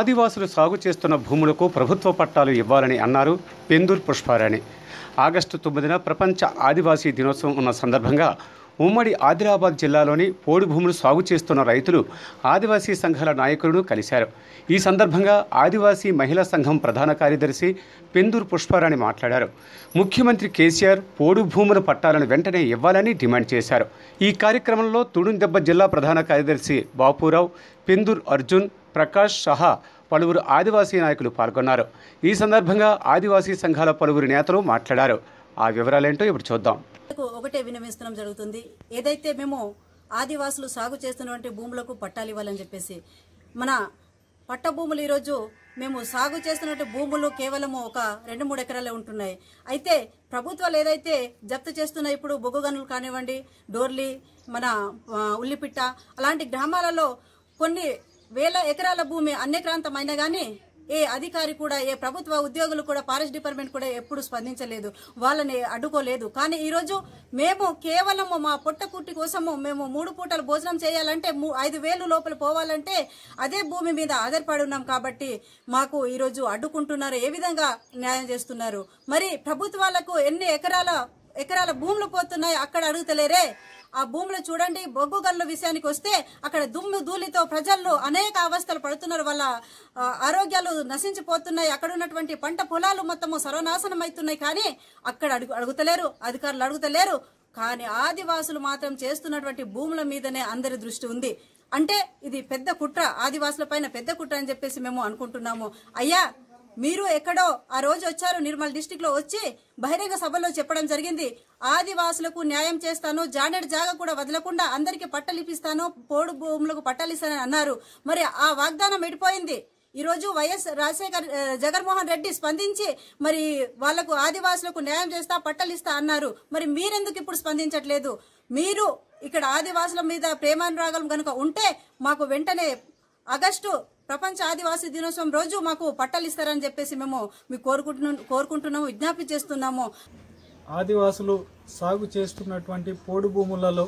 ఆదివాసులు సాగు చేస్తున్న భూములకు ప్రభుత్వ పట్టాలు ఇవ్వాలని అన్నారు పెందూర్ పుష్పారాణి ఆగస్టు తొమ్మిదిన ప్రపంచ ఆదివాసీ దినోత్సవం ఉన్న సందర్భంగా ఉమ్మడి ఆదిలాబాద్ జిల్లాలోని పోడు భూములు సాగు చేస్తున్న రైతులు ఆదివాసీ సంఘాల నాయకులను కలిశారు ఈ సందర్భంగా ఆదివాసీ మహిళా సంఘం ప్రధాన కార్యదర్శి పెందూర్ పుష్పారాణి మాట్లాడారు ముఖ్యమంత్రి కేసీఆర్ పోడు భూముల పట్టాలను వెంటనే ఇవ్వాలని డిమాండ్ చేశారు ఈ కార్యక్రమంలో తుడుందెబ్బ జిల్లా ప్రధాన కార్యదర్శి బాపురావు పెందూర్ అర్జున్ ప్రకాష్ సహా పలువురు ఆదివాసీ నాయకులు పాల్గొన్నారు ఈ సందర్భంగా ఆదివాసీ సంఘాల పలువురు నేతలు మాట్లాడారు ఆ వివరాలేంటో ఇప్పుడు చూద్దాం కు ఒకటే వినవిస్తడం జరుగుతుంది ఏదైతే మేము ఆదివాసులు సాగు చేస్తున్నటువంటి భూములకు పట్టాలు ఇవ్వాలని చెప్పేసి మన పట్ట భూములు ఈరోజు మేము సాగు చేస్తున్నటువంటి భూములు కేవలము ఒక రెండు మూడు ఎకరాలే ఉంటున్నాయి అయితే ప్రభుత్వాలు ఏదైతే జప్తు చేస్తున్నాయి ఇప్పుడు బొగ్గుగనులు కానివ్వండి డోర్లీ మన ఆ, ఉల్లిపిట్ట అలాంటి గ్రామాలలో కొన్ని వేల ఎకరాల భూమి అన్యక్రాంతమైనా కానీ ఏ అధికారి కూడా ఏ ప్రభుత్వ ఉద్యోగులు కూడా ఫారెస్ట్ డిపార్ట్మెంట్ కూడా ఎప్పుడు స్పందించలేదు వాళ్ళని అడ్డుకోలేదు కానీ ఈరోజు మేము కేవలం మా పొట్టకుట్టి కోసము మేము మూడు పూటలు భోజనం చేయాలంటే మూ- ఐదు వేలు లోపల పోవాలంటే అదే భూమి మీద ఆధారపడి ఉన్నాం కాబట్టి మాకు ఈరోజు అడ్డుకుంటున్నారు ఏ విధంగా న్యాయం చేస్తున్నారు మరి ప్రభుత్వాలకు ఎన్ని ఎకరాల ఎకరాల భూములు పోతున్నాయి అక్కడ అడుగుతలేరే ఆ భూములు చూడండి బొగ్గు గనుల విషయానికి వస్తే అక్కడ దుమ్ము ధూళితో ప్రజల్లో అనేక అవస్థలు పడుతున్నారు వాళ్ళ ఆ, ఆరోగ్యాలు నశించిపోతున్నాయి అక్కడ ఉన్నటువంటి పంట పొలాలు మొత్తము సర్వనాశనం అవుతున్నాయి కానీ అక్కడ అడుగు అడుగుతలేరు అధికారులు అడుగుతలేరు కానీ ఆదివాసులు మాత్రం చేస్తున్నటువంటి భూముల మీదనే అందరి దృష్టి ఉంది అంటే ఇది పెద్ద కుట్ర ఆదివాసుల పైన పెద్ద కుట్ర అని చెప్పేసి మేము అనుకుంటున్నాము అయ్యా మీరు ఎక్కడో ఆ రోజు వచ్చారు నిర్మల్ డిస్టిక్ లో వచ్చి బహిరంగ సభలో చెప్పడం జరిగింది ఆదివాసులకు న్యాయం చేస్తాను జానెడ్ జాగా కూడా వదలకుండా అందరికి పట్టలు ఇప్పిస్తాను పోడు భూములకు పట్టాలు ఇస్తానని అన్నారు మరి ఆ వాగ్దానం ఎడిపోయింది ఈ రోజు వైఎస్ రాజశేఖర్ ఆ, జగన్మోహన్ రెడ్డి స్పందించి మరి వాళ్లకు ఆదివాసులకు న్యాయం చేస్తా పట్టలు ఇస్తా అన్నారు మరి మీరెందుకు ఇప్పుడు స్పందించట్లేదు మీరు ఇక్కడ ఆదివాసుల మీద ప్రేమానురాగం గనుక ఉంటే మాకు వెంటనే ఆగస్టు ప్రపంచ ఆదివాసీ దినోత్సవం రోజు మాకు పట్టాలు ఇస్తారని చెప్పేసి మేము మీకు కోరుకుంటున్నాం కోరుకుంటున్నాము విజ్ఞప్తి చేస్తున్నాము ఆదివాసులు సాగు చేస్తున్నటువంటి పోడు భూములలో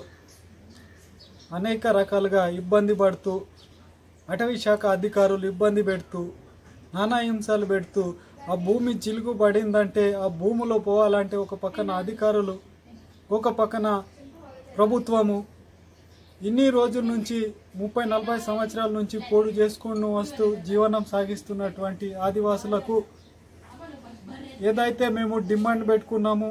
అనేక రకాలుగా ఇబ్బంది పడుతూ అటవీ శాఖ అధికారులు ఇబ్బంది పెడుతూ నానా హింసలు పెడుతూ ఆ భూమి చిలుగు పడిందంటే ఆ భూమిలో పోవాలంటే ఒక పక్కన అధికారులు ఒక పక్కన ప్రభుత్వము ఇన్ని రోజుల నుంచి ముప్పై నలభై సంవత్సరాల నుంచి పోడు చేసుకుంటూ వస్తూ జీవనం సాగిస్తున్నటువంటి ఆదివాసులకు ఏదైతే మేము డిమాండ్ పెట్టుకున్నామో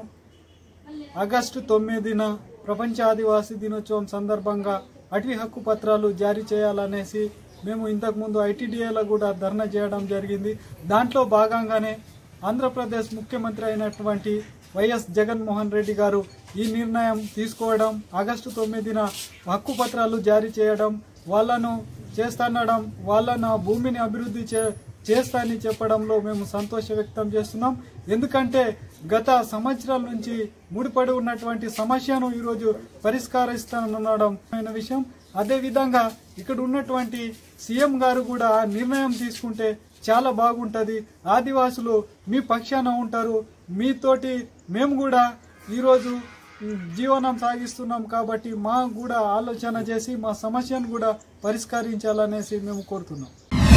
ఆగస్టు తొమ్మిదిన ప్రపంచ ఆదివాసీ దినోత్సవం సందర్భంగా అటవీ హక్కు పత్రాలు జారీ చేయాలనేసి మేము ఇంతకుముందు ఐటీడీఏలో కూడా ధర్నా చేయడం జరిగింది దాంట్లో భాగంగానే ఆంధ్రప్రదేశ్ ముఖ్యమంత్రి అయినటువంటి వైఎస్ జగన్మోహన్ రెడ్డి గారు ఈ నిర్ణయం తీసుకోవడం ఆగస్టు తొమ్మిదిన హక్కు పత్రాలు జారీ చేయడం వాళ్ళను చేస్తనడం వాళ్ళను ఆ భూమిని అభివృద్ధి చే చేస్తానని చెప్పడంలో మేము సంతోషం వ్యక్తం చేస్తున్నాం ఎందుకంటే గత సంవత్సరాల నుంచి ముడిపడి ఉన్నటువంటి సమస్యను ఈరోజు పరిష్కరిస్తానడం అయిన విషయం అదే విధంగా ఇక్కడ ఉన్నటువంటి సీఎం గారు కూడా ఆ నిర్ణయం తీసుకుంటే చాలా బాగుంటది ఆదివాసులు మీ పక్షాన ఉంటారు మీతోటి మేము కూడా ఈరోజు జీవనం సాగిస్తున్నాం కాబట్టి మా కూడా ఆలోచన చేసి మా సమస్యను కూడా పరిష్కరించాలనేసి మేము కోరుతున్నాం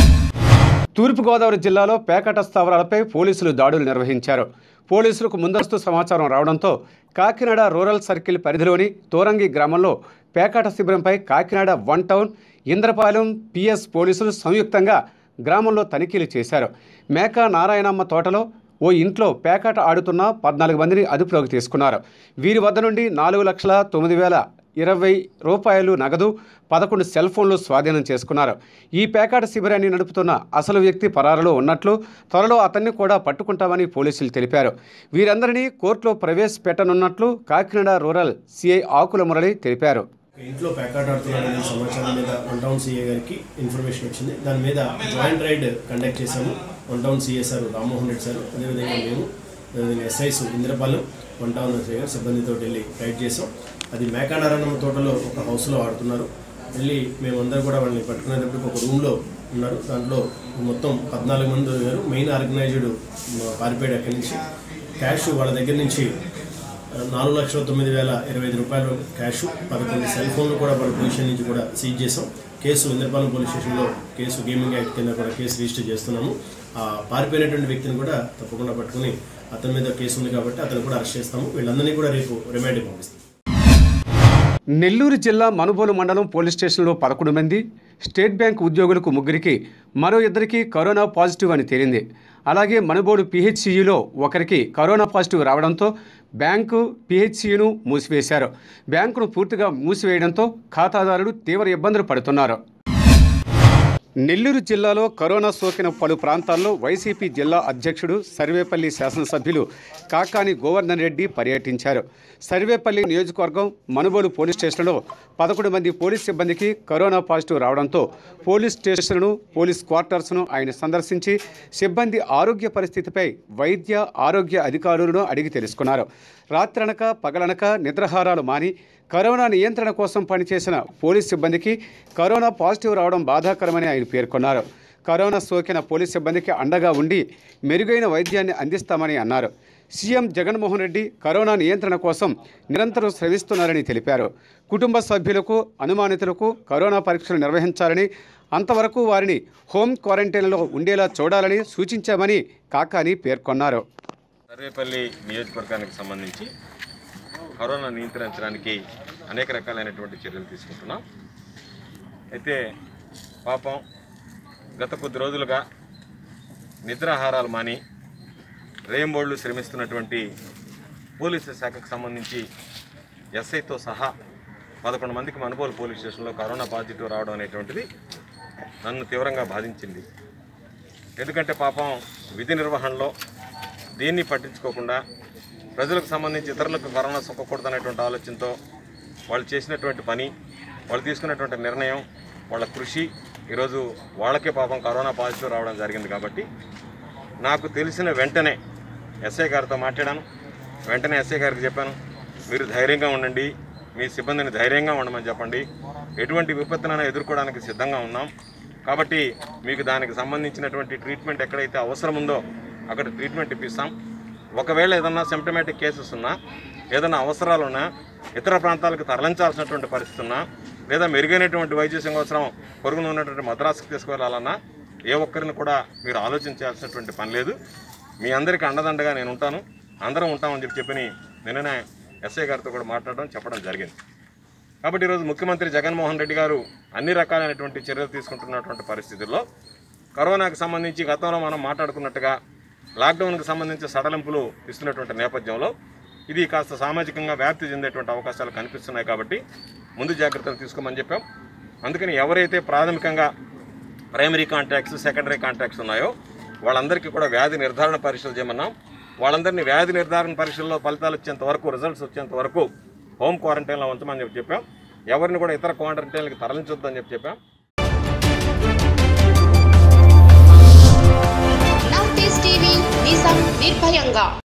తూర్పుగోదావరి జిల్లాలో పేకట స్థావరాలపై పోలీసులు దాడులు నిర్వహించారు పోలీసులకు ముందస్తు సమాచారం రావడంతో కాకినాడ రూరల్ సర్కిల్ పరిధిలోని తోరంగి గ్రామంలో పేకాట శిబిరంపై Kakinada one town Indrapalem PS పోలీసులు సంయుక్తంగా గ్రామంలో తనిఖీలు చేశారు మేకా నారాయణమ్మ తోటలో ఓ ఇంట్లో పేకాట ఆడుతున్న పద్నాలుగు మందిని అదుపులోకి తీసుకున్నారు వీరి వద్ద నుండి నాలుగు లక్షల తొమ్మిది వేల ఇరవై రూపాయలు నగదు పదకొండు సెల్ ఫోన్లు స్వాధీనం చేసుకున్నారు ఈ పేకాట శిబిరాన్ని నడుపుతున్న అసలు వ్యక్తి పరారులో ఉన్నట్లు త్వరలో అతన్ని కూడా పట్టుకుంటామని పోలీసులు తెలిపారు వీరందరినీ కోర్టులో ప్రవేశపెట్టనున్నట్లు కాకినాడ రూరల్ సిఐ ఆకుల మురళి తెలిపారు ఇంట్లో ప్యాకాట్ ఆడుతున్నారనే సమాచారం మీద వన్ టౌన్ సీఏ గారికి ఇన్ఫర్మేషన్ వచ్చింది దాని మీద జాయింట్ రైడ్ కండక్ట్ చేశాము one town CI sir Rammohan Reddy sir అదేవిధంగా మేము అదేవిధంగా SIs Indrapalem one town CI గారు సిబ్బందితో వెళ్ళి రైడ్ చేసాం అది మేకానారాయణమ్మ తోటలో ఒక హౌస్లో ఆడుతున్నారు వెళ్ళి మేమందరూ కూడా వాళ్ళని పట్టుకునేటప్పుడు ఒక రూమ్లో ఉన్నారు దాంట్లో మొత్తం పద్నాలుగు మంది ఉన్నారు మెయిన్ ఆర్గనైజ్డ్ పారిపోయాడు అక్కడి నుంచి క్యాష్ వాళ్ళ దగ్గర నుంచి నాలుగు లక్షల తొమ్మిది వేల ఇరవై ఐదు రూపాయలు క్యాష్ పదకొండు సెల్ ఫోన్లు కూడా వాళ్ళ పొజిషన్ నుంచి కూడా సీజ్ చేసాం కేసు ఇంద్రపాలెం పోలీస్ స్టేషన్లో కేసు గేమింగ్ యాక్ట్ కింద కూడా కేసు రిజిస్టర్ చేస్తున్నాము ఆ పారిపోయినటువంటి వ్యక్తిని కూడా తప్పకుండా పట్టుకుని అతని మీద కేసు ఉంది కాబట్టి అతను కూడా అరెస్ట్ చేస్తాము వీళ్ళందరినీ కూడా రేపు రిమాండ్కి పంపిస్తాం నెల్లూరు జిల్లా మనుబోలు మండలం పోలీస్ స్టేషన్లో పదకొండు మంది స్టేట్ బ్యాంక్ ఉద్యోగులకు ముగ్గురికి మరో ఇద్దరికి కరోనా పాజిటివ్ అని తేలింది అలాగే మనుబోలు పిహెచ్సియులో ఒకరికి కరోనా పాజిటివ్ రావడంతో బ్యాంకు పిహెచ్సియును మూసివేశారు బ్యాంకును పూర్తిగా మూసివేయడంతో ఖాతాదారులు తీవ్ర ఇబ్బందులు పడుతున్నారు నెల్లూరు జిల్లాలో కరోనా సోకిన పలు ప్రాంతాల్లో వైసీపీ జిల్లా అధ్యక్షుడు సర్వేపల్లి శాసనసభ్యులు కాకాని గోవర్ధన్ రెడ్డి పర్యటించారు సర్వేపల్లి నియోజకవర్గం మనుబోలు పోలీస్ స్టేషన్లో పదకొండు మంది పోలీస్ సిబ్బందికి కరోనా పాజిటివ్ రావడంతో పోలీస్ స్టేషన్ను పోలీస్ క్వార్టర్స్ను ఆయన సందర్శించి సిబ్బంది ఆరోగ్య పరిస్థితిపై వైద్య ఆరోగ్య అధికారులను అడిగి తెలుసుకున్నారు రాత్రనక పగలనక నిద్రాహారాలు మాని కరోనా నియంత్రణ కోసం పనిచేసిన పోలీస్ సిబ్బందికి కరోనా పాజిటివ్ రావడం బాధాకరమని ఆయన పేర్కొన్నారు కరోనా సోకిన పోలీస్ సిబ్బందికి అండగా ఉండి మెరుగైన వైద్యాన్ని అందిస్తామని అన్నారు సీఎం జగన్మోహన్ రెడ్డి కరోనా నియంత్రణ కోసం నిరంతరం శ్రమిస్తున్నారని తెలిపారు కుటుంబ సభ్యులకు అనుమానితులకు కరోనా పరీక్షలు నిర్వహించాలని అంతవరకు వారిని హోమ్ క్వారంటైన్లో ఉండేలా చూడాలని సూచించామని కాకాని పేర్కొన్నారు సర్వేపల్లి నియోజకవర్గానికి సంబంధించి కరోనా నియంత్రించడానికి అనేక రకాలైనటువంటి చర్యలు తీసుకుంటున్నాం అయితే పాపం గత కొద్ది రోజులుగా నిద్రాహారాలు మాని రేంబోళ్లు శ్రమిస్తున్నటువంటి పోలీసు శాఖకు సంబంధించి ఎస్ఐతో సహా పదకొండు మందికి మనుబోలు పోలీస్ స్టేషన్లో కరోనా పాజిటివ్ రావడం అనేటువంటిది నన్ను తీవ్రంగా బాధించింది ఎందుకంటే పాపం విధి నిర్వహణలో దీన్ని పట్టించుకోకుండా ప్రజలకు సంబంధించి ఇతరులకు కరోనా సొక్కకూడదనేటువంటి ఆలోచనతో వాళ్ళు చేసినటువంటి పని వాళ్ళు తీసుకున్నటువంటి నిర్ణయం వాళ్ళ కృషి ఈరోజు వాళ్ళకే పాపం కరోనా పాజిటివ్ రావడం జరిగింది కాబట్టి నాకు తెలిసిన వెంటనే ఎస్ఐ గారితో మాట్లాడాను వెంటనే ఎస్ఐ గారికి చెప్పాను మీరు ధైర్యంగా ఉండండి మీ సిబ్బందిని ధైర్యంగా ఉండమని చెప్పండి ఎటువంటి విపత్తునైనా ఎదుర్కోవడానికి సిద్ధంగా ఉన్నాం కాబట్టి మీకు దానికి సంబంధించినటువంటి ట్రీట్మెంట్ ఎక్కడైతే అవసరం ఉందో అక్కడ ట్రీట్మెంట్ ఇప్పిస్తాం ఒకవేళ ఏదన్నా సిమ్టమేటిక్ కేసెస్ ఉన్నా ఏదైనా అవసరాలు ఉన్నా ఇతర ప్రాంతాలకు తరలించాల్సినటువంటి పరిస్థితి ఉన్నా లేదా మెరుగైనటువంటి వైద్య సంవత్సరం పొరుగున ఉన్నటువంటి మద్రాసుకు తీసుకువెళ్ళాలన్నా ఏ ఒక్కరిని కూడా మీరు ఆలోచించాల్సినటువంటి పని లేదు మీ అందరికీ అండదండగా నేను ఉంటాను అందరం ఉంటామని చెప్పి చెప్పి నిన్ననే ఎస్ఐ గారితో కూడా మాట్లాడడం చెప్పడం జరిగింది కాబట్టి ఈరోజు ముఖ్యమంత్రి జగన్మోహన్ రెడ్డి గారు అన్ని రకాలైనటువంటి చర్యలు తీసుకుంటున్నటువంటి పరిస్థితుల్లో కరోనాకు సంబంధించి గతంలో మనం మాట్లాడుకున్నట్టుగా లాక్డౌన్కి సంబంధించి సడలింపులు ఇస్తున్నటువంటి నేపథ్యంలో ఇది కాస్త సామాజికంగా వ్యాప్తి చెందేటువంటి అవకాశాలు కనిపిస్తున్నాయి కాబట్టి ముందు జాగ్రత్తలు తీసుకోమని చెప్పాం అందుకని ఎవరైతే ప్రాథమికంగా ప్రైమరీ కాంటాక్ట్స్ సెకండరీ కాంటాక్ట్స్ ఉన్నాయో వాళ్ళందరికీ కూడా వ్యాధి నిర్ధారణ పరీక్షలు చేయమన్నాం వాళ్ళందరినీ వ్యాధి నిర్ధారణ పరీక్షల్లో ఫలితాలు వచ్చేంత వరకు రిజల్ట్స్ వచ్చేంత వరకు హోమ్ క్వారంటైన్లో ఉంచమని చెప్పి చెప్పాం ఎవరిని కూడా ఇతర క్వారంటైన్లకు తరలించొద్దని చెప్పి చెప్పాం నవ్ టీవీ నిజం నిర్భయంగా